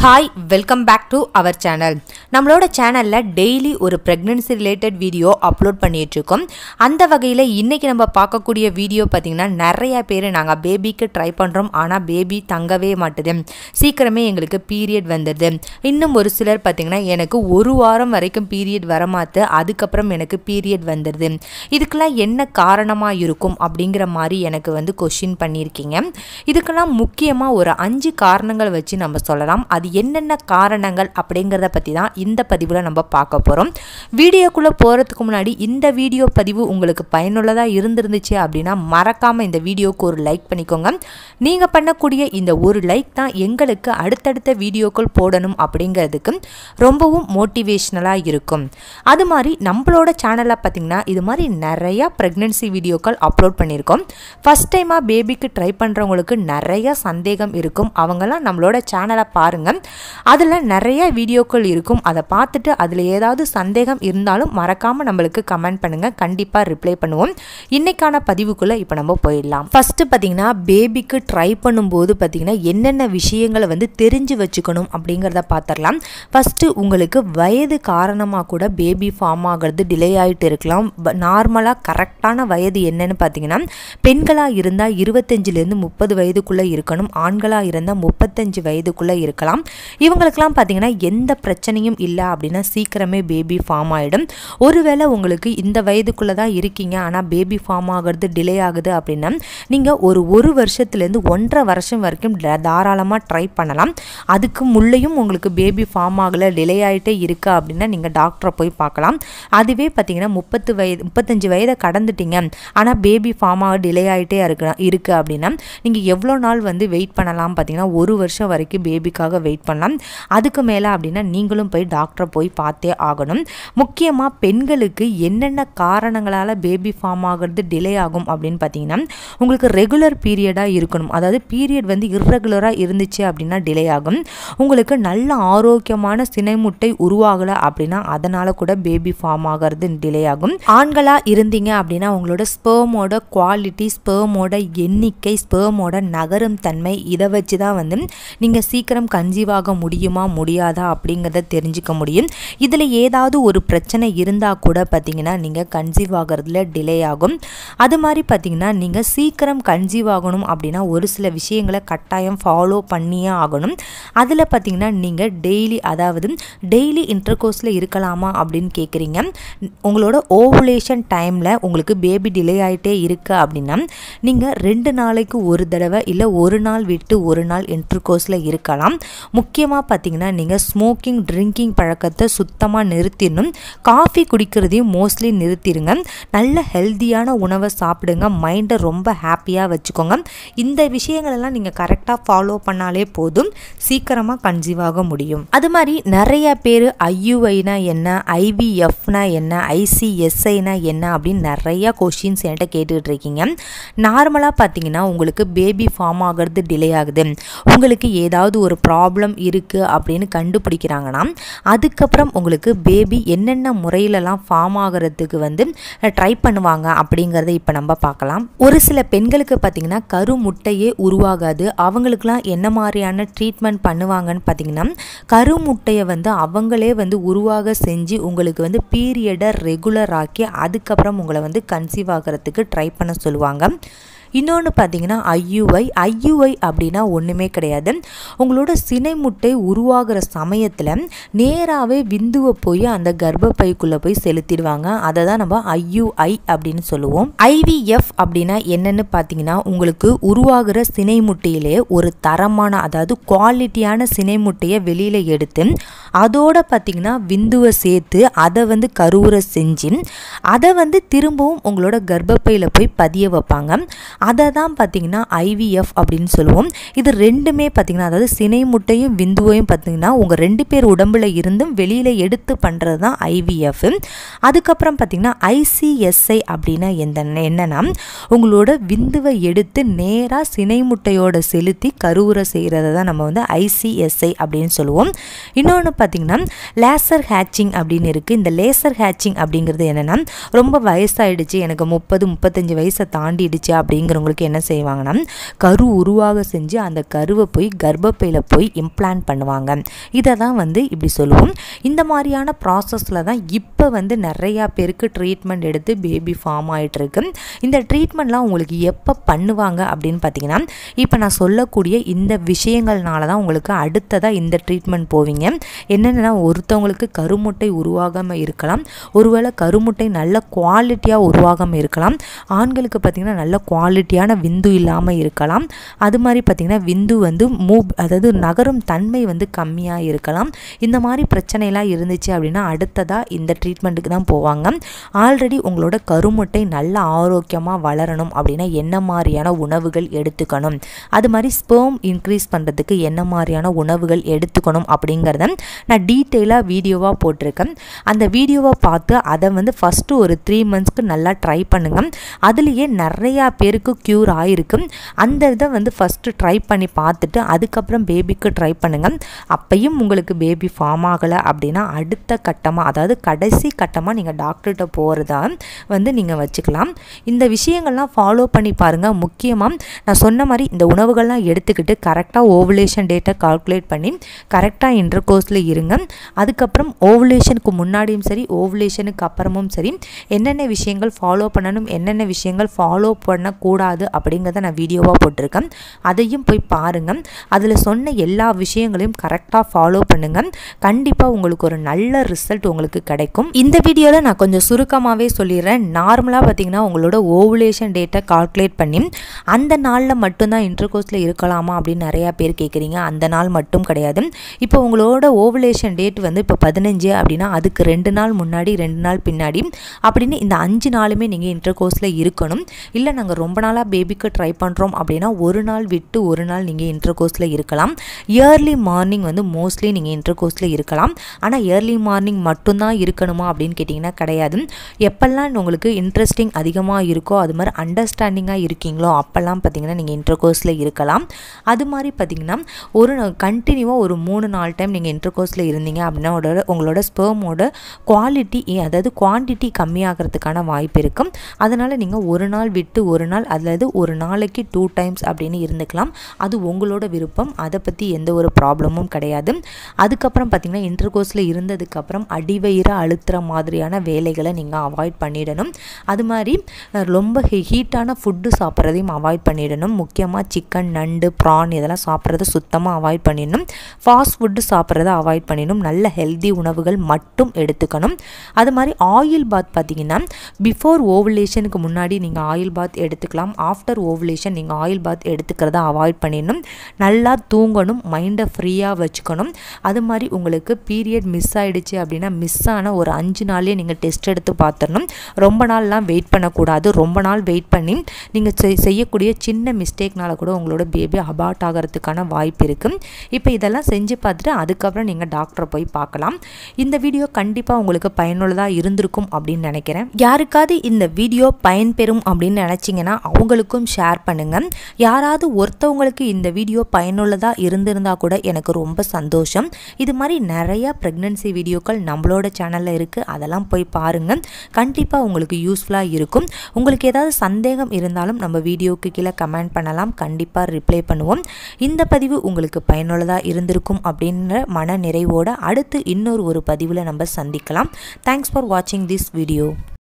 hi welcome back to our channel நம்மளோட சேனலில் daily ஒரு ப்ரெக்னென்சி ரிலேட்டட் வீடியோ அப்லோட் பண்ணிகிட்ருக்கோம் அந்த வகையில் இன்றைக்கி நம்ம பார்க்கக்கூடிய வீடியோ பார்த்திங்கன்னா நிறைய பேர் நாங்கள் பேபிக்கு ட்ரை பண்ணுறோம் ஆனால் பேபி தங்கவே மாட்டுது சீக்கிரமே எங்களுக்கு பீரியட் வந்துடுது இன்னும் ஒரு சிலர் பார்த்திங்கன்னா எனக்கு ஒரு வாரம் வரைக்கும் பீரியட் வரமாத்து அதுக்கப்புறம் எனக்கு பீரியட் வந்துடுது இதுக்கெல்லாம் என்ன காரணமாக இருக்கும் அப்படிங்கிற மாதிரி எனக்கு வந்து கொஷின் பண்ணியிருக்கீங்க இதுக்கெல்லாம் முக்கியமாக ஒரு அஞ்சு காரணங்கள் வச்சு நம்ம சொல்லலாம் அது என்னென்ன காரணங்கள் அப்படிங்கிறத பற்றி தான் இந்த பதிவில் நம்ம பார்க்க போகிறோம் வீடியோக்குள்ளே போகிறதுக்கு முன்னாடி இந்த வீடியோ பதிவு உங்களுக்கு பயனுள்ளதாக இருந்திருந்துச்சு அப்படின்னா மறக்காமல் இந்த வீடியோக்கு ஒரு லைக் பண்ணிக்கோங்க நீங்கள் பண்ணக்கூடிய இந்த ஒரு லைக் தான் எங்களுக்கு அடுத்தடுத்த வீடியோக்கள் போடணும் அப்படிங்கிறதுக்கு ரொம்பவும் மோட்டிவேஷ்னலாக இருக்கும் அது மாதிரி நம்மளோட சேனலில் பார்த்திங்கன்னா இது மாதிரி நிறையா ப்ரெக்னென்சி வீடியோக்கள் அப்லோட் பண்ணியிருக்கோம் ஃபஸ்ட் டைமாக பேபிக்கு ட்ரை பண்ணுறவங்களுக்கு நிறைய சந்தேகம் இருக்கும் அவங்கெல்லாம் நம்மளோட சேனலை பாருங்கள் அதில் நிறைய வீடியோக்கள் இருக்கும் அதை பார்த்துட்டு அதில் ஏதாவது சந்தேகம் இருந்தாலும் மறக்காமல் நம்மளுக்கு கமெண்ட் பண்ணுங்கள் கண்டிப்பாக ரிப்ளை பண்ணுவோம் இன்னைக்கான பதிவுக்குள்ளே இப்போ நம்ம போயிடலாம் ஃபஸ்ட்டு பார்த்தீங்கன்னா பேபிக்கு ட்ரை பண்ணும்போது பார்த்தீங்கன்னா என்னென்ன விஷயங்களை வந்து தெரிஞ்சு வச்சுக்கணும் அப்படிங்கிறத பார்த்துடலாம் ஃபஸ்ட்டு உங்களுக்கு வயது காரணமாக கூட பேபி ஃபார்ம் ஆகிறது டிலே ஆகிட்டு இருக்கலாம் நார்மலாக கரெக்டான வயது என்னன்னு பார்த்தீங்கன்னா பெண்களாக இருந்தால் இருபத்தஞ்சிலேருந்து முப்பது வயதுக்குள்ளே இருக்கணும் ஆண்களாக இருந்தால் முப்பத்தஞ்சு வயதுக்குள்ளே இருக்கலாம் இவங்களுக்கெல்லாம் பார்த்தீங்கன்னா எந்த பிரச்சனையும் இல்லை அப்படின்னா சீக்கிரமே பேபி ஃபார்ம் ஆகிடும் ஒருவேளை உங்களுக்கு இந்த வயதுக்குள்ளே தான் இருக்கீங்க ஆனால் பேபி ஃபார்ம் ஆகிறது டிலே ஆகுது அப்படின்னா நீங்கள் ஒரு ஒரு வருஷத்துலேருந்து ஒன்றரை வருஷம் வரைக்கும் தாராளமாக ட்ரை பண்ணலாம் அதுக்கு முள்ளையும் உங்களுக்கு பேபி ஃபார்ம் ஆகலை டிலே ஆகிட்டே இருக்கா அப்படின்னா நீங்கள் டாக்டரை போய் பார்க்கலாம் அதுவே பார்த்தீங்கன்னா முப்பத்து வயது முப்பத்தஞ்சு வயதை கடந்துட்டீங்க ஆனால் பேபி ஃபார்ம் ஆக டிலே ஆகிட்டே இருக்கு இருக்குது அப்படின்னா நீங்கள் எவ்வளோ நாள் வந்து வெயிட் பண்ணலாம் பார்த்தீங்கன்னா ஒரு வருஷம் வரைக்கும் பேபிக்காக வெயிட் பண்ணலாம் அதுக்கு மேலே அப்படின்னா நீங்களும் போய் டாக்டரை போய் பார்த்தே ஆகணும் முக்கியமாக பெண்களுக்கு என்னென்ன காரணங்களால் பேபி ஃபார்ம் ஆகிறது டிலே ஆகும் அப்படின்னு பார்த்தீங்கன்னா உங்களுக்கு ரெகுலர் பீரியடாக இருக்கணும் அதாவது பீரியட் வந்து இர்ரெகுலராக இருந்துச்சு அப்படின்னா டிலே ஆகும் உங்களுக்கு நல்ல ஆரோக்கியமான சினைமுட்டை உருவாகலை அப்படின்னா அதனால் கூட பேபி ஃபார்ம் ஆகிறது டிலே ஆகும் ஆண்களாக இருந்தீங்க அப்படின்னா உங்களோட ஸ்பேமோட குவாலிட்டி ஸ்பேமோட எண்ணிக்கை ஸ்பேமோட நகரும் தன்மை இதை வச்சு தான் வந்து நீங்கள் சீக்கிரம் கன்சீவ் ஆக முடியுமா முடியாதா அப்படிங்கிறத தெரிஞ்சுக்க முடியும் இதில் ஏதாவது ஒரு பிரச்சனை இருந்தால் கூட பார்த்தீங்கன்னா நீங்கள் கன்சீவ் ஆகிறதுல டிலே ஆகும் அது மாதிரி பார்த்தீங்கன்னா நீங்கள் சீக்கிரம் கன்சீவ் ஆகணும் அப்படின்னா ஒரு சில விஷயங்களை கட்டாயம் ஃபாலோ பண்ணியே ஆகணும் அதில் பார்த்தீங்கன்னா நீங்கள் டெய்லி அதாவது டெய்லி இன்டர்கோர்ஸில் இருக்கலாமா அப்படின்னு கேட்குறீங்க உங்களோட ஓவுலேஷன் டைமில் உங்களுக்கு பேபி டிலே ஆகிட்டே இருக்கு அப்படின்னா நீங்கள் ரெண்டு நாளைக்கு ஒரு தடவை இல்லை ஒரு நாள் விட்டு ஒரு நாள் இன்டர்கோர்ஸில் இருக்கலாம் முக்கியமாக பார்த்தீங்கன்னா நீங்கள் ஸ்மோக்கிங் ட்ரிங்கிங் பழக்கத்தை சுத்தமாக நிறுத்திடணும் காஃபி குடிக்கிறதையும் மோஸ்ட்லி நிறுத்திடுங்க நல்ல ஹெல்த்தியான உணவை சாப்பிடுங்க மைண்டை ரொம்ப ஹாப்பியாக வச்சுக்கோங்க இந்த விஷயங்களெல்லாம் நீங்கள் கரெக்டாக ஃபாலோ பண்ணாலே போதும் சீக்கிரமாக கன்சீவ் ஆக முடியும் அது மாதிரி நிறைய பேர் ஐயுஐனா என்ன ஐவிஎஃப்னா என்ன ஐசிஎஸ்ஐனா என்ன அப்படின்னு நிறைய கொஷின்ஸ் என்கிட்ட கேட்டுக்கிட்டு இருக்கீங்க நார்மலாக பார்த்தீங்கன்னா உங்களுக்கு பேபி ஃபார்ம் ஆகிறது டிலே ஆகுது உங்களுக்கு ஏதாவது ஒரு ப்ராப்ளம் இருக்குது அப்படின்னு கண்டுபிடிக்கிறாங்கன்னா அதுக்கப்புறம் உங்களுக்கு பேபி என்னென்ன முறையிலலாம் ஃபார்ம் ஆகிறதுக்கு வந்து ட்ரை பண்ணுவாங்க அப்படிங்கிறத இப்போ நம்ம பார்க்கலாம் ஒரு சில பெண்களுக்கு பார்த்திங்கன்னா கரு முட்டையே உருவாகாது அவங்களுக்குலாம் என்ன மாதிரியான ட்ரீட்மெண்ட் பண்ணுவாங்கன்னு பார்த்தீங்கன்னா கரு முட்டையை வந்து அவங்களே வந்து உருவாக செஞ்சு உங்களுக்கு வந்து பீரியடை ரெகுலர் ஆக்கி அதுக்கப்புறம் உங்களை வந்து கன்சீவ் ஆகிறதுக்கு ட்ரை பண்ண சொல்லுவாங்க இன்னொன்று பார்த்தீங்கன்னா ஐயுஐ ஐயுஐ அப்படின்னா ஒன்றுமே கிடையாது உங்களோட சினை முட்டை உருவாகிற சமயத்தில் நேராகவே விந்துவை போய் அந்த கர்ப்பப்பைக்குள்ளே போய் செலுத்திடுவாங்க அதை தான் நம்ம ஐயுஐ அப்படின்னு சொல்லுவோம் ஐவிஎஃப் அப்படின்னா என்னென்னு பார்த்தீங்கன்னா உங்களுக்கு உருவாகிற சினை முட்டையிலே ஒரு தரமான அதாவது குவாலிட்டியான சினை முட்டையை வெளியில் எடுத்து அதோட பார்த்தீங்கன்னா விந்துவை சேர்த்து அதை வந்து கருவுரை செஞ்சு அதை வந்து திரும்பவும் உங்களோட கர்ப்பப்பையில் போய் பதிய வைப்பாங்க அதை தான் பார்த்தீங்கன்னா ஐவிஎஃப் அப்படின்னு சொல்லுவோம் இது ரெண்டுமே பார்த்தீங்கன்னா அதாவது சினை முட்டையும் விந்துவையும் பார்த்தீங்கன்னா உங்கள் ரெண்டு பேர் உடம்புல இருந்தும் வெளியில் எடுத்து பண்ணுறது தான் ஐவிஎஃப் அதுக்கப்புறம் பார்த்தீங்கன்னா ஐசிஎஸ்ஐ அப்படின்னா எந்த என்னன்னா உங்களோட விந்துவை எடுத்து நேராக சினை முட்டையோட செலுத்தி கருவுரை செய்கிறத தான் நம்ம வந்து ஐசிஎஸ்ஐ அப்படின்னு சொல்லுவோம் இன்னொன்று பார்த்தீங்கன்னா லேசர் ஹேச்சிங் அப்படின்னு இருக்குது இந்த லேசர் ஹேச்சிங் அப்படிங்கிறது என்னென்னா ரொம்ப வயசாயிடுச்சு எனக்கு முப்பது முப்பத்தஞ்சு வயசை தாண்டிடுச்சு அப்படிங்கிறவங்களுக்கு என்ன செய்வாங்கன்னா கரு உருவாக செஞ்சு அந்த கருவை போய் கர்ப்பப்பையில் போய் இம்ப்ளான்ட் பண்ணுவாங்க இதை தான் வந்து இப்படி சொல்லுவோம் இந்த மாதிரியான ப்ராசஸில் தான் இப்போ வந்து நிறையா பேருக்கு ட்ரீட்மெண்ட் எடுத்து பேபி ஃபார்ம் ஆகிட்டுருக்கு இந்த ட்ரீட்மெண்ட்லாம் உங்களுக்கு எப்போ பண்ணுவாங்க அப்படின்னு பார்த்தீங்கன்னா இப்போ நான் சொல்லக்கூடிய இந்த விஷயங்கள்னால தான் உங்களுக்கு அடுத்ததாக இந்த ட்ரீட்மெண்ட் போவீங்க என்னென்னா ஒருத்தவங்களுக்கு கருமுட்டை உருவாகாமல் இருக்கலாம் ஒருவேளை கருமுட்டை நல்ல குவாலிட்டியாக உருவாகாமல் இருக்கலாம் ஆண்களுக்கு பார்த்திங்கன்னா நல்ல குவாலிட்டியான விந்து இல்லாமல் இருக்கலாம் அது மாதிரி பார்த்திங்கன்னா விந்து வந்து மூவ் அதாவது நகரும் தன்மை வந்து கம்மியாக இருக்கலாம் இந்த மாதிரி பிரச்சனைலாம் இருந்துச்சு அப்படின்னா அடுத்ததாக இந்த ட்ரீட்மெண்ட்டுக்கு தான் போவாங்க ஆல்ரெடி உங்களோட கருமுட்டை நல்ல ஆரோக்கியமாக வளரணும் அப்படின்னா என்ன மாதிரியான உணவுகள் எடுத்துக்கணும் அது மாதிரி ஸ்பேம் இன்க்ரீஸ் பண்ணுறதுக்கு என்ன மாதிரியான உணவுகள் எடுத்துக்கணும் அப்படிங்கிறத நான் டீட்டெயிலாக வீடியோவாக போட்டிருக்கேன் அந்த வீடியோவை பார்த்து அதை வந்து ஃபஸ்ட்டு ஒரு த்ரீ மந்த்ஸ்க்கு நல்லா ட்ரை பண்ணுங்கள் அதுலேயே நிறையா பேருக்கு க்யூர் ஆகிருக்கு அந்த இதை வந்து ஃபஸ்ட்டு ட்ரை பண்ணி பார்த்துட்டு அதுக்கப்புறம் பேபிக்கு ட்ரை பண்ணுங்கள் அப்பையும் உங்களுக்கு பேபி ஃபார்ம் ஆகலை அப்படின்னா அடுத்த கட்டமாக அதாவது கடைசி கட்டமாக நீங்கள் டாக்டர்கிட்ட போகிறதா வந்து நீங்கள் வச்சுக்கலாம் இந்த விஷயங்கள்லாம் ஃபாலோ பண்ணி பாருங்கள் முக்கியமாக நான் சொன்ன மாதிரி இந்த உணவுகள்லாம் எடுத்துக்கிட்டு கரெக்டாக ஓவுலேஷன் டேட்டை கால்குலேட் பண்ணி கரெக்டாக இன்டர் கோர்ஸில் இருங்க அதுக்கப்புறம் ஓவுலேஷனுக்கு முன்னாடியும் சரி ஓவுலேஷனுக்கு அப்புறமும் சரி என்னென்ன விஷயங்கள் ஃபாலோ பண்ணணும் என்னென்ன விஷயங்கள் ஃபாலோ பண்ணக்கூடாது அப்படிங்கிறத நான் வீடியோவாக போட்டிருக்கேன் அதையும் போய் பாருங்கள் அதில் சொன்ன எல்லா விஷயங்களையும் கரெக்டாக ஃபாலோ பண்ணுங்கள் கண்டிப்பாக உங்களுக்கு ஒரு நல்ல ரிசல்ட் உங்களுக்கு கிடைக்கும் இந்த வீடியோவில் நான் கொஞ்சம் சுருக்கமாகவே சொல்லிடுறேன் நார்மலாக பார்த்தீங்கன்னா உங்களோட ஓவுலேஷன் டேட்டை கால்குலேட் பண்ணி அந்த நாளில் மட்டும்தான் இன்டர்கோர்ஸில் இருக்கலாமா அப்படின்னு நிறையா பேர் கேட்குறீங்க அந்த நாள் மட்டும் கிடையாது இப்போ உங்களோட ஓவுலேஷன் டேட் வந்து இப்போ பதினஞ்சு அப்படின்னா அதுக்கு ரெண்டு நாள் முன்னாடி ரெண்டு நாள் பின்னாடி அப்படின்னு இந்த அஞ்சு நாளுமே நீங்கள் இன்டர்கோர்ஸில் இருக்கணும் இல்லை நாங்கள் ரொம்ப நாளாக பேபிக்கு ட்ரை பண்ணுறோம் அப்படின்னா ஒரு நாள் விட்டு ஒரு நாள் நீங்கள் இன்டர்கோர்ஸில் இருக்கலாம் இயர்லி மார்னிங் வந்து மோஸ்ட்லி நீங்கள் இன்டர்கோர்ஸில் இருக்கலாம் ஆனால் இயர்லி மார்னிங் மட்டும்தான் இருக்கணுமா அப்படின்னு கேட்டிங்கன்னா கிடையாது எப்பெல்லாம் உங்களுக்கு இன்ட்ரெஸ்டிங் அதிகமாக இருக்கோ அது மாதிரி அண்டர்ஸ்டாண்டிங்காக இருக்கீங்களோ அப்போல்லாம் பார்த்தீங்கன்னா நீங்கள் இன்டர்கோர்ஸில் இருக்கலாம் அது மாதிரி பார்த்தீங்கன்னா ஒரு கண்டினியூவாக ஒரு மூணு நாலு டைம் நீங்கள் இன்டர்கோர்ஸில் இருந்தீங்க அப்படின்னா உங்களோட உங்களோட ஸ்பெர்மோட குவாலிட்டி அதாவது குவான்டிட்டி கம்மியாகிறதுக்கான வாய்ப்பு இருக்கும் அதனால் நீங்கள் ஒரு நாள் விட்டு ஒரு நாள் அல்லது ஒரு நாளைக்கு டூ டைம்ஸ் அப்படின்னு இருந்துக்கலாம் அது உங்களோட விருப்பம் அதை பற்றி எந்த ஒரு ப்ராப்ளமும் கிடையாது அதுக்கப்புறம் பார்த்திங்கன்னா இன்டர்கோர்ஸில் இருந்ததுக்கப்புறம் அடிவயிறு அழுத்துற மாதிரியான வேலைகளை நீங்கள் அவாய்ட் பண்ணிடணும் அது மாதிரி ரொம்ப ஹீட்டான ஃபுட்டு சாப்பிட்றதையும் அவாய்ட் பண்ணிடணும் முக்கியமாக சிக்கன் நண்டு ப்ரான் இதெல்லாம் சாப்பிட்றத சுத்தமாக அவாய்ட் பண்ணிடணும் ஃபாஸ்ட் ஃபுட்டு சாப்பிட்றத அவாய்ட் பண்ணிடணும் நல்ல ஹெல்தி உணவுகள் மட்டும் எடுத்துக்கணும் அது மாதிரி ஆயில் பாத் பார்த்தீங்கன்னா பிஃபோர் ஓவுலேஷனுக்கு முன்னாடி நீங்கள் ஆயில் பாத் எடுத்துக்கலாம் ஆஃப்டர் ஓவுலேஷன் நீங்கள் ஆயில் பாத் எடுத்துக்கிறத அவாய்ட் பண்ணிடணும் நல்லா தூங்கணும் மைண்டை ஃப்ரீயாக வச்சுக்கணும் அது மாதிரி உங்களுக்கு பீரியட் மிஸ் ஆகிடுச்சு அப்படின்னா மிஸ் ஆன ஒரு அஞ்சு நாள்லேயே நீங்கள் டெஸ்ட் எடுத்து பார்த்துடணும் ரொம்ப நாள்லாம் வெயிட் பண்ணக்கூடாது ரொம்ப நாள் வெயிட் பண்ணி நீங்கள் செய்யக்கூடிய சின்ன மிஸ்டேக்னால கூட உங்களோட பேபி அபார்ட் ஆகிறதுக்கான வாய்ப்பு இருக்குது இப்போ இதெல்லாம் செஞ்சு பார்த்துட்டு அதுக்கப்புறம் நீங்கள் டாக்டரை போய் பார்க்கலாம் இந்த வீடியோ கண்டிப்பாக உங்களுக்கு பயனுள்ளதாக இருந்திருக்கும் அப்படின்னு நினைக்கிறேன் யாருக்காவது இந்த வீடியோ பயன்பெறும் அப்படின்னு நினச்சிங்கன்னா அவங்களுக்கும் ஷேர் பண்ணுங்கள் யாராவது ஒருத்தவங்களுக்கு இந்த வீடியோ பயனுள்ளதாக இருந்திருந்தால் கூட எனக்கு ரொம்ப சந்தோஷம் இது மாதிரி நிறைய ப்ரெக்னென்சி வீடியோக்கள் நம்மளோட சேனலில் இருக்குது அதெல்லாம் போய் பாருங்கள் கண்டிப்பாக உங்களுக்கு யூஸ்ஃபுல்லாக இருக்கும் உங்களுக்கு ஏதாவது சந்தேகம் இருந்தாலும் நம்ம வீடியோக்கு கீழே கமெண்ட் பண்ணலாம் கண்டிப்பாக ரிப்ளை பண்ணுவோம் இந்த பதிவு உங்களுக்கு பயனுள்ளதாக இருந்திருக்கும் அப்படின்ற மன நிறைவோடு அடுத்து இன்னொரு ஒரு பதிவில் நம்ம சந்திக்கலாம் தேங்க்ஸ் ஃபார் வாட்சிங் திஸ் வீடியோ